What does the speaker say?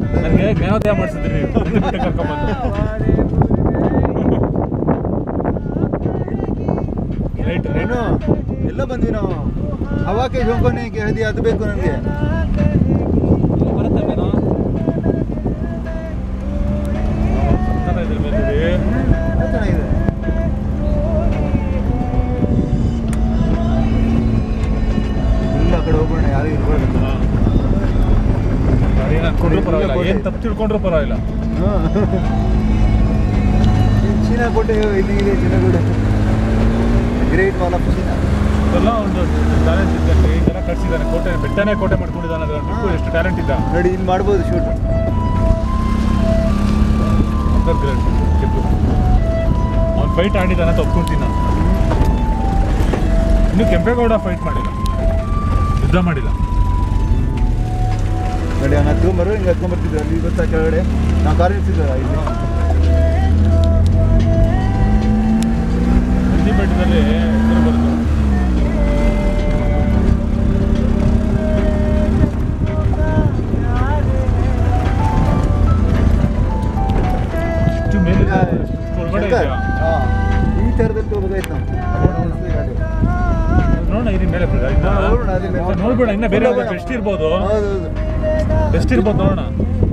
ನನಗೆ ಜ್ಞಾನೋದಯ ಮಾಡಿಸಿದ್ರಿ ನೀವು ಬಿಟ್ಟು ಕರ್ಕೊಂಬಂದು ರೈಟ್ ರೈಟ್ ಏನು ಎಲ್ಲ ಬಂದ್ವಿ ನಾವು ಹವಾಕೆ ಜೋಂಕೋನೆ ಹದಿ ಅದು ಬೇಕು ನನಗೆ ಬರುತ್ತೆ ಮೇನು ಇದ್ರ ಮೇಲೆ ಚೆನ್ನಾಗಿದೆ ಇಲ್ಲ ಆ ಕಡೆ ಹೋಗೋಣ ಯಾರು ಇರ್ಬಾರ್ದು ಗಾಡಿ ಹಾಕೊಂಡ್ರು ಪರವಾಗಿಲ್ಲ ಏನು ತಪ್ಪು ತಿಳ್ಕೊಂಡ್ರು ಪರವಾಗಿಲ್ಲ ಹಾಂ. ಈ ಚೀನಾ ಕೋಟೆ ಇಲ್ಲಿ ಇದೆ ಚೀನಾ ಕೋಟೆ ಗ್ರೇಟ್ ವಾಲ್ ಆಫ್ ಚೀನಾ ಇದೆಲ್ಲ ಒಂದು ಟ್ಯಾಲೆಂಟ್ ಇದ್ದಲ್ಲಿ ಈ ಜನ ಕಟ್ಸಿದ್ದಾನೆ ಕೋಟೆ ಬೆಟ್ಟನೇ ಕೋಟೆ ಮಾಡ್ಕೊಂಡಿದ್ದಾನೆ ಅದು ಟಿಪ್ಪು ಎಷ್ಟು ಟ್ಯಾಲೆಂಟ್ ಇದ್ದ ನೋಡಿ ಇಲ್ಲಿ ಮಾಡ್ಬೋದು ಶೂಟ್ ಅಂದರ್ ಗ್ರೇಟ್ ಟಿಪ್ಪು ಅವ್ನು ಫೈಟ್ ಆಡಿದ್ದಾನೆ ಅಂತ ಒಪ್ಕೊಂತೀನಿ ನಾನು ಇನ್ನು ಕೆಂಪೇಗೌಡ ಫೈಟ್ ಮಾಡಿಲ್ಲ ಯುದ್ಧ ಮಾಡಿಲ್ಲ ನೋಡಿ ಹಂಗೆ ಹತ್ಕೊಂಬರು ಹಿಂಗೆ ಹತ್ಕೊಂಬರ್ತಿದ್ರು ಅಲ್ಲಿ ಗೊತ್ತಾ ಕೆಳಗಡೆ ನಾವು ಕಾರ್ ನಿಲ್ಸಿದ್ವಿ ಇಲ್ಲಿ ನಂದಿ ಬೆಟ್ಟದಲ್ಲಿ ಹೆಸರು ಬರುತ್ತೆ ಇಷ್ಟು ಮೇಲೆ ಇದೆ, ಇಷ್ಟು ಒಳಗಡೆ ಶಂಕರ್, ಇದೆಯಾ? ಹಾ. ಈ ಥರದಲ್ಲಿ ಹೋಗ್ಬೇಕಾಯ್ತು ನಾವು ನೋಡೋಣ ಇಲ್ಲಿ ಮೇಲೆ ಬರೋದಾ? ಇನ್ನ? ನೋಡೋಣ, ಅಲ್ಲಿ ಮೇಲೆ. ನೋಡ್ಬೇಡ ಇನ್ನ ಬೇರೆ ಹೋಗೋಣ. ಬೆಸ್ಟ್ ಇರ್ಬೋದು ಹೌದೌದು ಬೆಸ್ಟ್ ಇರ್ಬೋದು ನೋಡೋಣ